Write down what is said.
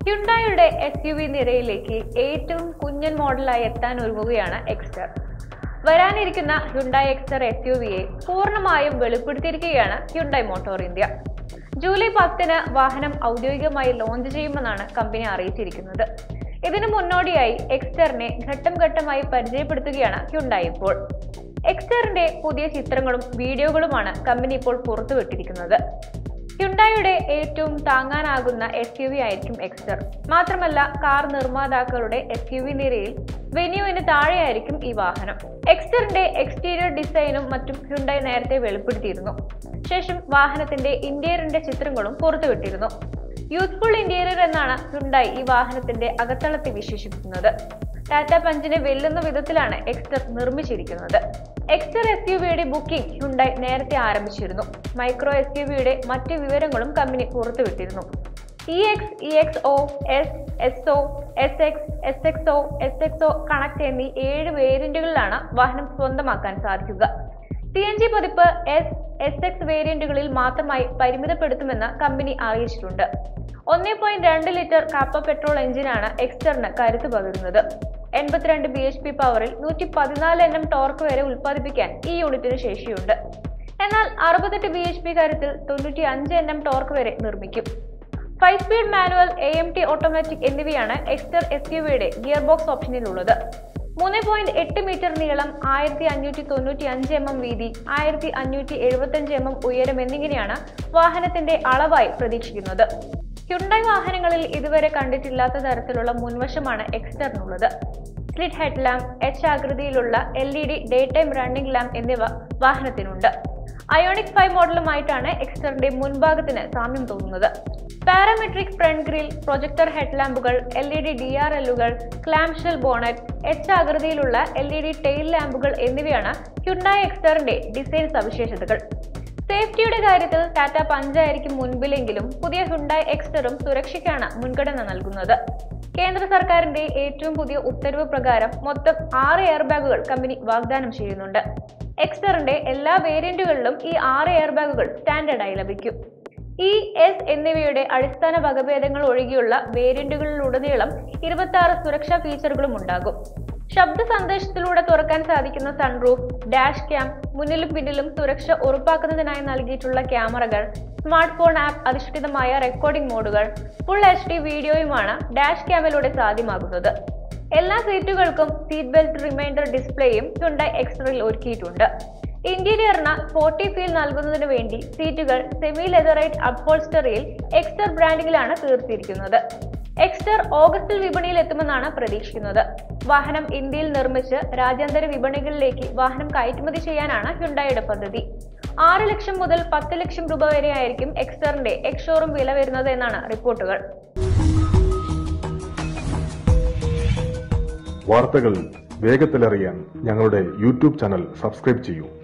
ഹ്യുണ്ടായുടെ S U V നിരയിലേക്ക് ഏറ്റവും കുഞ്ഞൻ മോഡലായി എത്താൻ ഒരുങ്ങുകയാണ് എക്സ്റ്റർ വരാനിരിക്കുന്ന ഹ്യുണ്ടായി എക്സ്റ്റർ എസ് യു വിയെ പൂർണ്ണമായും വെളിപ്പെടുത്തിയിരിക്കുകയാണ് ഹ്യുണ്ടായി മോട്ടോർ ഇന്ത്യ ജൂലൈ പത്തിന് വാഹനം ഔദ്യോഗികമായി ലോഞ്ച് ചെയ്യുമെന്നാണ് കമ്പനി അറിയിച്ചിരിക്കുന്നത് ഇതിനു മുന്നോടിയായി എക്സ്റ്ററിനെ ഘട്ടം ഘട്ടമായി പരിചയപ്പെടുത്തുകയാണ് ഹ്യുണ്ടായി ഇപ്പോൾ എക്സ്റ്ററിന്റെ പുതിയ ചിത്രങ്ങളും വീഡിയോകളുമാണ് കമ്പനി ഇപ്പോൾ പുറത്തുവിട്ടിരിക്കുന്നത് ഹ്യുണ്ടായുടെ ഏറ്റവും താങ്ങാനാകുന്ന എസ് യു വി ആയിരിക്കും എക്സ്റ്റർ മാത്രമല്ല കാർ നിർമ്മാതാക്കളുടെ എസ് യു വി നിരയിൽ വെന്യൂവിന് താഴെയായിരിക്കും ഈ വാഹനം എക്സ്റ്ററിന്റെ എക്സ്റ്റീരിയർ ഡിസൈനും മറ്റും ഹ്യുണ്ടായി നേരത്തെ വെളിപ്പെടുത്തിയിരുന്നു ശേഷം വാഹനത്തിന്റെ ഇന്റീരിയറിന്റെ ചിത്രങ്ങളും പുറത്തുവിട്ടിരുന്നു യൂത്ത്ഫുൾ ഇന്റീരിയർ എന്നാണ് ഹ്യുണ്ടായി ഈ വാഹനത്തിന്റെ അകത്തളത്തെ വിശേഷിപ്പിക്കുന്നത് ടാറ്റ പഞ്ചിനെ വെല്ലുന്ന വിധത്തിലാണ് എക്സ്റ്റർ നിർമ്മിച്ചിരിക്കുന്നത് എക്സ്റ്റർ എസ് യു വിയുടെ ബുക്കിംഗ് ഹ്യുണ്ടായി നേരത്തെ ആരംഭിച്ചിരുന്നു മൈക്രോ എസ് യു വിയുടെ മറ്റ് വിവരങ്ങളും കമ്പനി പുറത്തുവിട്ടിരുന്നു E X E X O S S O S X S X O S X O connect എന്നീ ഏഴ് വേരിയന്റുകളിലാണ് വാഹനം സ്വന്തമാക്കാൻ സാധിക്കുക സി എൻ ജി പതിപ്പ് എസ് എസ് എക്സ് വേരിയന്റുകളിൽ മാത്രമായി പരിമിതപ്പെടുത്തുമെന്ന് കമ്പനി അറിയിച്ചിട്ടുണ്ട് ഒന്നേ പോയിന്റ് രണ്ട് ലിറ്റർ കാപ്പ പെട്രോൾ എഞ്ചിനാണ് എക്സ്റ്ററിന് കരുത്ത് പകരുന്നത് എൺപത്തിരണ്ട് ബി എച്ച് പി പവറിൽ നൂറ്റി പതിനാല് എൻ എം ടോർക്ക് വരെ ഉൽപ്പാദിപ്പിക്കാൻ ഈ യൂണിറ്റിന് ശേഷിയുണ്ട് എന്നാൽ അറുപത്തെട്ട് ബി എച്ച് പി കരുത്തിൽ തൊണ്ണൂറ്റി അഞ്ച് എൻ എം ടോർക്ക് വരെ നിർമ്മിക്കും five speed manual A M T automatic എന്നിവയാണ് എക്സ്റ്റർ എസ് യു വിയുടെ ഗിയർ ബോക്സ് ഓപ്ഷനിലുള്ളത് മൂന്ന് പോയിന്റ് എട്ട് മീറ്റർ നീളം ആയിരത്തി അഞ്ഞൂറ്റി തൊണ്ണൂറ്റി അഞ്ച് എം എം വീതി ആയിരത്തി അഞ്ഞൂറ്റി എഴുപത്തി അഞ്ച് എം എം ഉയരം എന്നിങ്ങനെയാണ് വാഹനത്തിന്റെ അളവായി പ്രതീക്ഷിക്കുന്നത് ഹ്യുണ്ടായി വാഹനങ്ങളിൽ ഇതുവരെ കണ്ടിട്ടില്ലാത്ത തരത്തിലുള്ള മുൻവശമാണ് എക്സ്റ്ററിനുള്ളത് സ്ലിറ്റ് ഹെഡ് ലാമ്പ് എച്ച് ആകൃതിയിലുള്ള L E D day time running lamp എന്നിവ വാഹനത്തിനുണ്ട് അയോണിക് ഫൈവ് മോഡലുമായിട്ടാണ് എക്സ്റ്ററിന്റെ മുൻഭാഗത്തിന് സാമ്യം തോന്നുന്നത് parametric front grille projector head ലാമ്പുകൾ L E D D R എല്ലുകൾ ക്ലാംഷെൽ ബോണറ്റ് എച്ച് ആകൃതിയിലുള്ള എൽ ഇ ഡി ടെയിൽ ലാമ്പുകൾ എന്നിവയാണ് ഹ്യുണ്ടായി എക്സ്റ്ററിന്റെ ഡിസൈൻ സവിശേഷതകൾ സേഫ്റ്റിയുടെ കാര്യത്തിൽ ടാറ്റ പഞ്ചായിരിക്കും മുൻപിലെങ്കിലും പുതിയ ഹുണ്ടായി എക്സ്റ്ററും സുരക്ഷയ്ക്കാണ് മുൻഗണന നൽകുന്നത് കേന്ദ്ര സർക്കാരിന്റെ ഏറ്റവും പുതിയ ഉത്തരവ് പ്രകാരം മൊത്തം ആറ് എയർ ബാഗുകൾ കമ്പനി വാഗ്ദാനം ചെയ്യുന്നുണ്ട് എക്സ്റ്ററിന്റെ എല്ലാ വേരിയന്റുകളിലും ഈ ആറ് എയർ ബാഗുകൾ സ്റ്റാൻഡേർഡായി ലഭിക്കും ഇ എസ് എന്നിവയുടെ അടിസ്ഥാന വകഭേദങ്ങൾ ഒഴികെയുള്ള വേരിയന്റുകളിലുടനീളം ഇരുപത്തി ആറ് സുരക്ഷാ ഫീച്ചറുകളും ഉണ്ടാകും ശബ്ദ സന്ദേശത്തിലൂടെ തുറക്കാൻ സാധിക്കുന്ന സൺറൂഫ് ഡാഷ് ക്യാം മുന്നിലും പിന്നിലും സുരക്ഷ ഉറപ്പാക്കുന്നതിനായി നൽകിയിട്ടുള്ള ക്യാമറകൾ സ്മാർട്ട് ഫോൺ ആപ്പ് അധിഷ്ഠിതമായ റെക്കോർഡിംഗ് മോഡുകൾ ഫുൾ എച്ച് ഡി വീഡിയോയുമാണ് ഡാഷ് ക്യാമിലൂടെ സാധ്യമാകുന്നത് എല്ലാ സീറ്റുകൾക്കും സീറ്റ് ബെൽറ്റ് റിമൈൻഡർ ഡിസ്പ്ലേയും ഹ്യുണ്ടായി എക്സ്റ്ററിൽ ഒരുക്കിയിട്ടുണ്ട് ഇന്റീരിയറിന് സ്പോർട്ടി ഫീൽ നൽകുന്നതിന് വേണ്ടി സീറ്റുകൾ സെമി ലെതറൈറ്റ് അപ്ഹോൾസ്റ്ററിയിൽ എക്സ്റ്റർ ബ്രാൻഡിങ്ങിലാണ് തീർത്തിരിക്കുന്നത് എക്സ്റ്റർ ഓഗസ്റ്റിൽ വിപണിയിൽ എത്തുമെന്നാണ് പ്രതീക്ഷിക്കുന്നത് വാഹനം ഇന്ത്യയിൽ നിർമ്മിച്ച് രാജ്യാന്തര വിപണികളിലേക്ക് വാഹനം കയറ്റുമതി ചെയ്യാനാണ് ഹ്യുണ്ടായുടെ പദ്ധതി ആറ് ലക്ഷം മുതൽ പത്ത് ലക്ഷം രൂപ വരെയായിരിക്കും എക്സ്റ്ററിന്റെ എക്സ്ഷോറും വില വരുന്നത് എന്നാണ് റിപ്പോർട്ടുകൾ വാർത്തകൾ വേഗത്തിലറിയാൻ ഞങ്ങളുടെ യൂട്യൂബ് ചാനൽ സബ്സ്ക്രൈബ് ചെയ്യൂ